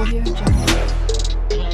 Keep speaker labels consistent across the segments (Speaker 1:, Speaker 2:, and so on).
Speaker 1: Audio Jungle.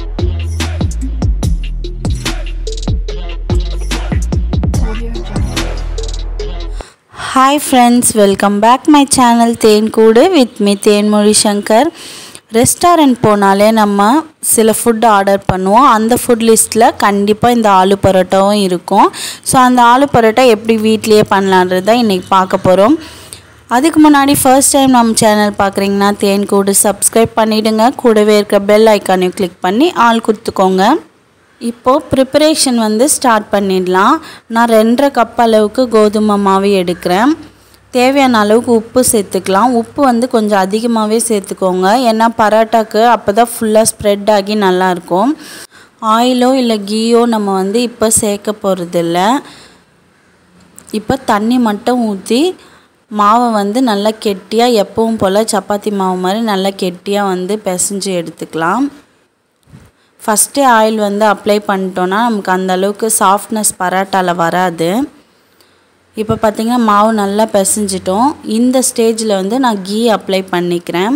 Speaker 1: Audio Jungle.
Speaker 2: Hi friends welcome back my channel Thenkoodu with me Thenmozhi Shankar restaurant போனாலே நம்ம சில food order பண்ணுவோம் அந்த ஃபுட் லிஸ்ட்டில் கண்டிப்பாக இந்த ஆலு பரோட்டாவும் இருக்கும் ஸோ அந்த ஆலு பரோட்டா எப்படி வீட்லேயே பண்ணலான்றது தான் இன்றைக்கி பார்க்க போகிறோம் அதுக்கு முன்னாடி ஃபர்ஸ்ட் டைம் நம்ம சேனல் பார்க்குறீங்கன்னா தேன்கூடு சப்ஸ்கிரைப் பண்ணிவிடுங்க கூடவே இருக்க பெல் ஐக்கானையும் கிளிக் பண்ணி ஆள் கொடுத்துக்கோங்க இப்போது ப்ரிப்பரேஷன் வந்து ஸ்டார்ட் பண்ணிடலாம் நான் ரெண்டரை கப் அளவுக்கு கோதுமை மாவு எடுக்கிறேன் தேவையான அளவுக்கு உப்பு சேர்த்துக்கலாம் உப்பு வந்து கொஞ்சம் அதிகமாகவே சேர்த்துக்கோங்க ஏன்னா பரோட்டாக்கு அப்போ தான் ஃபுல்லாக ஸ்ப்ரெட் ஆகி நல்லாயிருக்கும் ஆயிலோ இல்லை கீயோ நம்ம வந்து இப்போ சேர்க்க போகிறதில்ல இப்போ தண்ணி மட்டும் ஊற்றி மாவை வந்து நல்லா கெட்டியாக எப்பவும் போல் சப்பாத்தி மாவு மாதிரி நல்லா கெட்டியாக வந்து பிசைஞ்சு எடுத்துக்கலாம் ஃபஸ்ட்டே ஆயில் வந்து அப்ளை பண்ணிட்டோன்னா நமக்கு அந்த அளவுக்கு சாஃப்ட்னஸ் பரோட்டாவில் வராது இப்போ பார்த்திங்கன்னா மாவு நல்லா பிசைஞ்சிட்டோம் இந்த ஸ்டேஜில் வந்து நான் கீ அப்ளை பண்ணிக்கிறேன்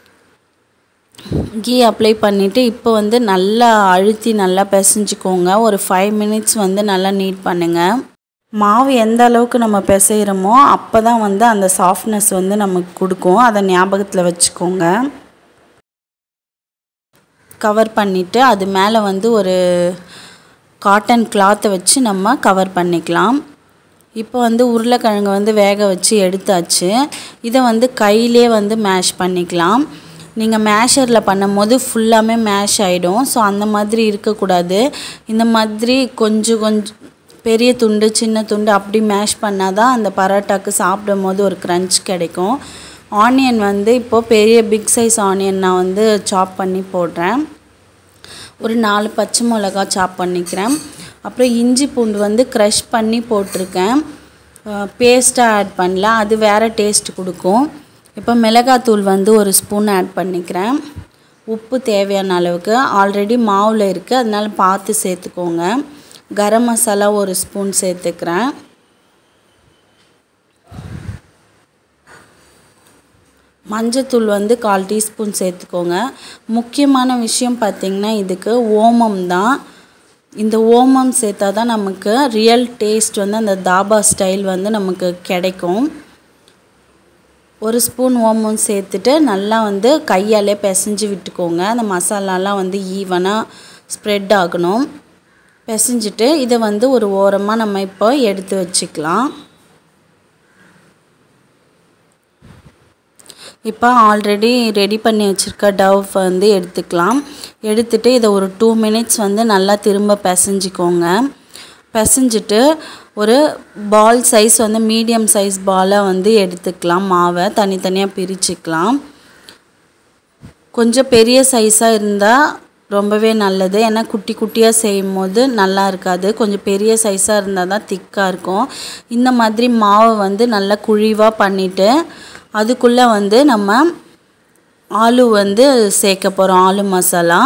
Speaker 2: கீ அப்ளை பண்ணிவிட்டு இப்போ வந்து நல்லா அழுத்தி நல்லா பிசைஞ்சிக்கோங்க ஒரு ஃபைவ் மினிட்ஸ் வந்து நல்லா நீட் பண்ணுங்கள் மாவு எந்த அளவுக்கு நம்ம பிசைகிறோமோ அப்போ தான் வந்து அந்த சாஃப்ட்னஸ் வந்து நமக்கு கொடுக்கும் அதை ஞாபகத்தில் வச்சுக்கோங்க கவர் பண்ணிவிட்டு அது மேலே வந்து ஒரு காட்டன் கிளாத்தை வச்சு நம்ம கவர் பண்ணிக்கலாம் இப்போ வந்து உருளைக்கிழங்கு வந்து வேக வச்சு எடுத்தாச்சு இதை வந்து கையிலே வந்து மேஷ் பண்ணிக்கலாம் நீங்கள் மேஷரில் பண்ணும்போது ஃபுல்லாமே மேஷ் ஆகிடும் ஸோ அந்த மாதிரி இருக்கக்கூடாது இந்த மாதிரி கொஞ்சம் கொஞ்சம் பெரிய துண்டு சின்ன துண்டு அப்படி மேஷ் பண்ணால் தான் அந்த பரோட்டாக்கு சாப்பிடும் போது ஒரு க்ரன்ச் கிடைக்கும் ஆனியன் வந்து இப்போது பெரிய பிக் சைஸ் ஆனியன் நான் வந்து சாப் பண்ணி போடுறேன் ஒரு நாலு பச்சை மிளகா சாப் பண்ணிக்கிறேன் அப்புறம் இஞ்சி பூண்டு வந்து க்ரஷ் பண்ணி போட்டிருக்கேன் பேஸ்ட்டாக ஆட் பண்ணல அது வேறு டேஸ்ட் கொடுக்கும் இப்போ மிளகாத்தூள் வந்து ஒரு ஸ்பூன் ஆட் பண்ணிக்கிறேன் உப்பு தேவையான அளவுக்கு ஆல்ரெடி மாவில் இருக்குது அதனால பார்த்து சேர்த்துக்கோங்க கரம் மசாலா ஒரு ஸ்பூன் சேர்த்துக்கிறேன் மஞ்சத்தூள் வந்து கால் டீஸ்பூன் சேர்த்துக்கோங்க முக்கியமான விஷயம் பார்த்திங்கன்னா இதுக்கு ஓமம் தான் இந்த ஓமம் சேர்த்தா தான் நமக்கு ரியல் டேஸ்ட் வந்து அந்த தாபா ஸ்டைல் வந்து நமக்கு கிடைக்கும் ஒரு ஸ்பூன் ஓமம் சேர்த்துட்டு நல்லா வந்து கையாலே பிசைஞ்சு விட்டுக்கோங்க அந்த மசாலாலாம் வந்து ஈவனாக ஸ்ப்ரெட் ஆகணும் பிசைஞ்சிட்டு இதை வந்து ஒரு ஓரமாக நம்ம இப்போ எடுத்து வச்சுக்கலாம் இப்போ ஆல்ரெடி ரெடி பண்ணி வச்சுருக்க டவ் வந்து எடுத்துக்கலாம் எடுத்துட்டு இதை ஒரு டூ மினிட்ஸ் வந்து நல்லா திரும்ப பிசைஞ்சிக்கோங்க பிசைஞ்சிட்டு ஒரு பால் சைஸ் வந்து மீடியம் சைஸ் பாலை வந்து எடுத்துக்கலாம் மாவை தனித்தனியாக பிரிச்சுக்கலாம் கொஞ்சம் பெரிய சைஸாக இருந்தால் ரொம்பவே நல்லது ஏன்னா குட்டி குட்டியாக செய்யும் போது நல்லா இருக்காது கொஞ்சம் பெரிய சைஸாக இருந்தால் தான் திக்காக இருக்கும் இந்த மாதிரி மாவை வந்து நல்லா குழிவாக பண்ணிவிட்டு அதுக்குள்ளே வந்து நம்ம ஆலு வந்து சேர்க்க போகிறோம் ஆலு மசாலா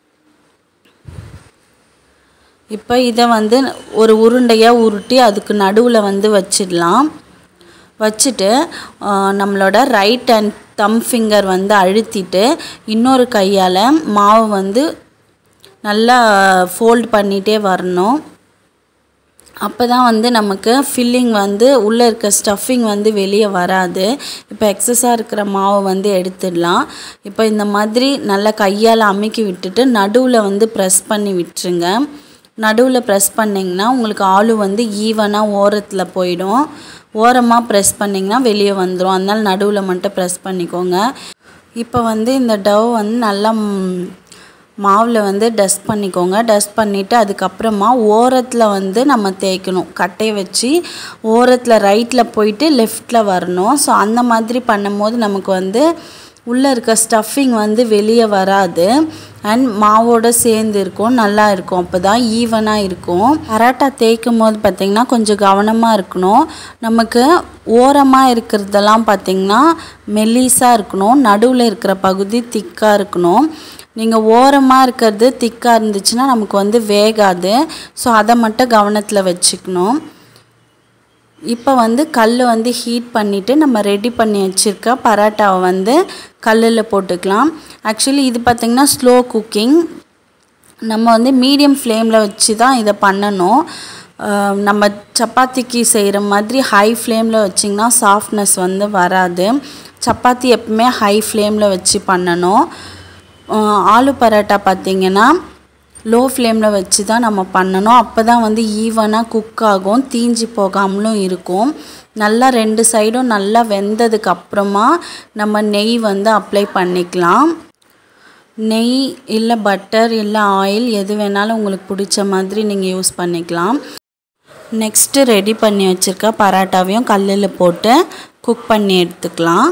Speaker 2: இப்போ இதை வந்து ஒரு உருண்டையாக உருட்டி அதுக்கு நடுவில் வந்து வச்சிடலாம் வச்சுட்டு நம்மளோட ரைட் அண்ட் தம் ஃபிங்கர் வந்து அழுத்திட்டு இன்னொரு கையால் மாவு வந்து நல்லா ஃபோல்ட் பண்ணிகிட்டே வரணும் அப்போ தான் வந்து நமக்கு ஃபில்லிங் வந்து உள்ளே இருக்க ஸ்டஃபிங் வந்து வெளியே வராது இப்போ எக்ஸஸாக இருக்கிற மாவை வந்து எடுத்துடலாம் இப்போ இந்த மாதிரி நல்லா கையால் அமுக்கி விட்டுட்டு நடுவில் வந்து ப்ரெஸ் பண்ணி விட்டுருங்க நடுவில் ப்ரெஸ் பண்ணிங்கன்னா உங்களுக்கு ஆளு வந்து ஈவனாக ஓரத்தில் போயிடும் ஓரமாக ப்ரெஸ் பண்ணிங்கன்னா வெளியே வந்துடும் அதனால் நடுவில் மட்டும் ப்ரெஸ் பண்ணிக்கோங்க இப்போ வந்து இந்த டவ் வந்து நல்லா மாவில் வந்து டஸ்ட் பண்ணிக்கோங்க டஸ்ட் பண்ணிவிட்டு அதுக்கப்புறமா ஓரத்தில் வந்து நம்ம தேய்க்கணும் கட்டையை வச்சு ஓரத்தில் ரைட்டில் போயிட்டு லெஃப்டில் வரணும் ஸோ அந்த மாதிரி பண்ணும்போது நமக்கு வந்து உள்ளே இருக்க ஸ்டஃபிங் வந்து வெளியே வராது அண்ட் மாவோடு சேர்ந்து இருக்கும் நல்லா இருக்கும் அப்போ தான் ஈவனாக இருக்கும் பரோட்டா தேய்க்கும் போது பார்த்திங்கன்னா கொஞ்சம் கவனமாக இருக்கணும் நமக்கு ஓரமாக இருக்கிறதெல்லாம் பார்த்திங்கன்னா மெல்லிஸாக இருக்கணும் நடுவில் இருக்கிற பகுதி திக்காக இருக்கணும் நீங்கள் ஓரமாக இருக்கிறது திக்காக இருந்துச்சுன்னா நமக்கு வந்து வேகாது ஸோ அதை மட்டும் கவனத்தில் வச்சுக்கணும் இப்போ வந்து கல் வந்து ஹீட் பண்ணிவிட்டு நம்ம ரெடி பண்ணி வச்சுருக்க பரோட்டாவை வந்து கல்லில் போட்டுக்கலாம் ஆக்சுவலி இது பார்த்திங்கன்னா ஸ்லோ குக்கிங் நம்ம வந்து மீடியம் ஃப்ளேமில் வச்சு தான் இதை பண்ணணும் அஹ் நம்ம சப்பாத்திக்கு செய்கிற மாதிரி ஹை ஃப்ளேமில் வச்சிங்கன்னா சாஃப்ட்னஸ் வந்து வராது சப்பாத்தி எப்பவுமே ஹை ஃப்ளேமில் வச்சு பண்ணணும் அஹ் ஆலு பரோட்டா பார்த்திங்கன்னா லோ ஃப்ளேமில் வச்சு தான் நம்ம பண்ணணும் அப்போ தான் வந்து ஈவனாக குக் ஆகும் தீஞ்சு போகாமலும் இருக்கும் நல்லா ரெண்டு சைடும் நல்லா வெந்ததுக்கு அப்புறமா நம்ம நெய் வந்து அப்ளை பண்ணிக்கலாம் நெய் இல்லை பட்டர் இல்லை ஆயில் எது வேணாலும் உங்களுக்கு பிடிச்ச மாதிரி நீங்கள் யூஸ் பண்ணிக்கலாம் நெக்ஸ்ட்டு ரெடி பண்ணி வச்சுருக்க பரோட்டாவையும் கல்லில் போட்டு குக் பண்ணி எடுத்துக்கலாம்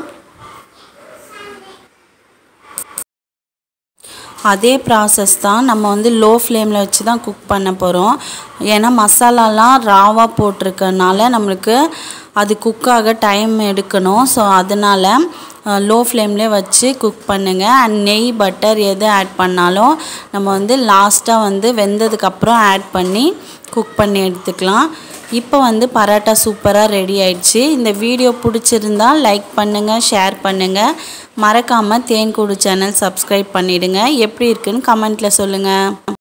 Speaker 2: அதே ப்ராசஸ் தான் நம்ம வந்து லோ ஃப்ளேமில் வச்சு தான் குக் பண்ண போகிறோம் ஏன்னா மசாலாலாம் ராவாக போட்டிருக்கனால நம்மளுக்கு அது குக் ஆக டைம் எடுக்கணும் ஸோ அதனால் லோ ஃப்ளேம்லேயே வச்சு குக் பண்ணுங்கள் அண்ட் நெய் பட்டர் எது ஆட் பண்ணாலும் நம்ம வந்து லாஸ்ட்டாக வந்து வெந்ததுக்கப்புறம் ஆட் பண்ணி குக் பண்ணி எடுத்துக்கலாம் இப்போ வந்து பரோட்டா சூப்பராக ரெடி ஆயிடுச்சு இந்த வீடியோ பிடிச்சிருந்தா லைக் பண்ணுங்கள் ஷேர் பண்ணுங்கள் மறக்காமல் தேன்கூடு சேனல் சப்ஸ்கிரைப் பண்ணிவிடுங்க எப்படி இருக்குன்னு கமெண்ட்டில் சொல்லுங்கள்